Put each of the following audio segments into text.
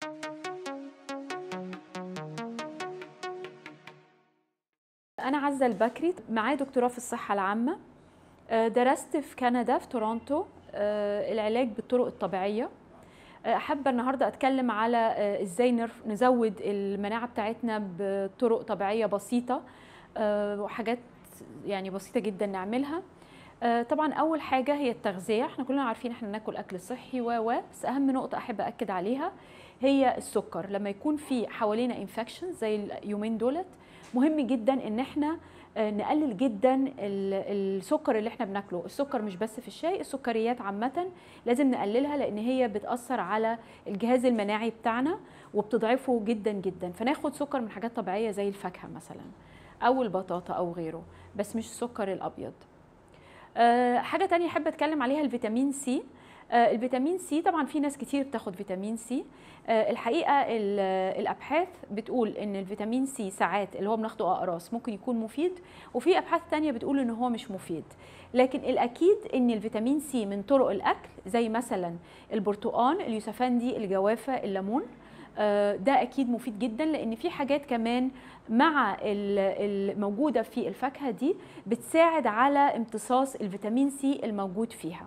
أنا عزة البكري معايا دكتوراه في الصحة العامة آه، درست في كندا في تورونتو آه، العلاج بالطرق الطبيعية آه، حابة النهاردة أتكلم على آه، إزاي نرف- نزود المناعة بتاعتنا بطرق طبيعية بسيطة آه، وحاجات يعني بسيطة جدا نعملها آه، طبعا أول حاجة هي التغذية احنا كلنا عارفين احنا ناكل أكل صحي و و بس أهم نقطة أحب أكد عليها هي السكر لما يكون في حوالينا انفكشن زي اليومين دولت مهم جدا ان احنا آه، نقلل جدا ال- السكر اللي احنا بناكله السكر مش بس في الشاي السكريات عامة لازم نقللها لان هي بتأثر على الجهاز المناعي بتاعنا وبتضعفه جدا جدا فناخد سكر من حاجات طبيعية زي الفاكهة مثلا او البطاطا او غيره بس مش السكر الابيض آه، حاجة تانية أحب أتكلم عليها الفيتامين سي آه، الفيتامين سي طبعا في ناس كتير بتاخد فيتامين سي آه، الحقيقة ال- الأبحاث بتقول إن الفيتامين سي ساعات اللي هو بناخده أقراص ممكن يكون مفيد وفي أبحاث تانية بتقول إن هو مش مفيد لكن الأكيد إن الفيتامين سي من طرق الأكل زي مثلا البرتقان اليوسفندي الجوافة الليمون آه، ده اكيد مفيد جدا لان في حاجات كمان مع ال- الموجوده في الفاكهه دي بتساعد على امتصاص الفيتامين سي الموجود فيها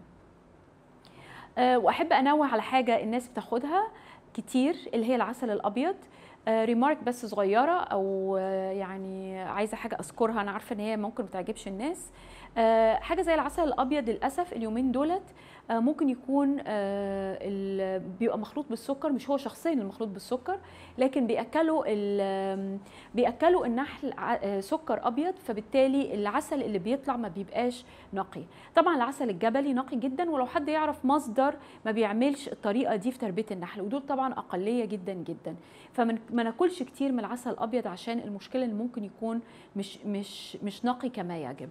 آه، واحب انوه على حاجه الناس بتاخدها كتير اللي هي العسل الابيض ريمارك بس صغيره او آه، يعني عايزه حاجه اذكرها انا عارفه ان هي ممكن ما تعجبش الناس آه، حاجه زي العسل الابيض للاسف اليومين دولت آه، ممكن يكون آه، ال- بيبقى مخلوط بالسكر مش هو شخصيا المخلوط بالسكر لكن بياكلوا ال- بياكلوا النحل ع- آه، سكر ابيض فبالتالي العسل اللي بيطلع ما بيبقاش نقي طبعا العسل الجبلي نقي جدا ولو حد يعرف مصدر ما بيعملش الطريقه دي في تربيه النحل ودول طبعا اقليه جدا جدا فما ناكلش كتير من العسل الابيض عشان المشكله اللي ممكن يكون مش مش مش نقي كما يجب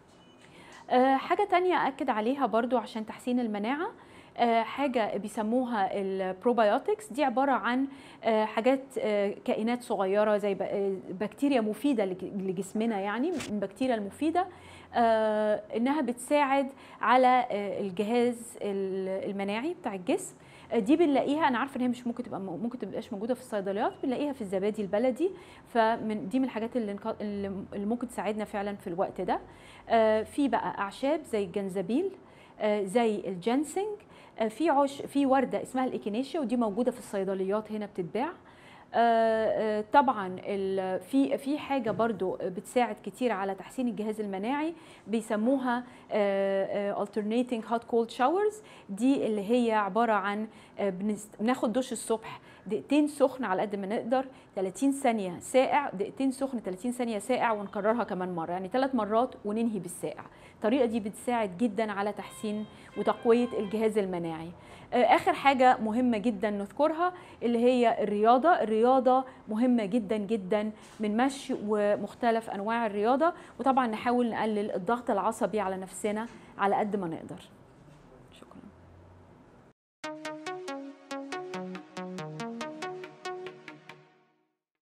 آه، حاجة تانية أكد عليها برضو عشان تحسين المناعة آه، حاجة بيسموها البروبايوتكس دي عبارة عن آه، حاجات آه، كائنات صغيرة زي ب- آه، بكتيريا مفيدة لج- لجسمنا يعني من البكتيريا المفيدة آه، إنها بتساعد على آه، الجهاز ال- المناعي بتاع الجسم آه، دي بنلاقيها انا عارفه ان هي مش ممكن تبقى ممكن تبقاش موجوده في الصيدليات بنلاقيها في الزبادي البلدي فمن دي من الحاجات اللي نق- اللي اللي ممكن تساعدنا فعلا في الوقت ده آه، في بقى اعشاب زي الجنزبيل آه، زي الجنسنج آه، في عش في ورده اسمها الايكينيشيا ودي موجوده في الصيدليات هنا بتتباع آه، آه، طبعا ال- في في حاجه برضو بتساعد كتير على تحسين الجهاز المناعي بيسموها آه، آه، alternating hot cold showers دي اللي هي عباره عن آه، بنس- بناخد دش الصبح دقيقتين سخن على قد ما نقدر 30 ثانيه ساقع دقيقتين سخن 30 ثانيه ساقع ونكررها كمان مره يعني ثلاث مرات وننهي بالساقع الطريقه دي بتساعد جدا على تحسين وتقويه الجهاز المناعي آه، اخر حاجه مهمه جدا نذكرها اللي هي الرياضه الرياضه مهمه جدا جدا من مشي ومختلف انواع الرياضه وطبعا نحاول نقلل الضغط العصبي على نفسنا على قد ما نقدر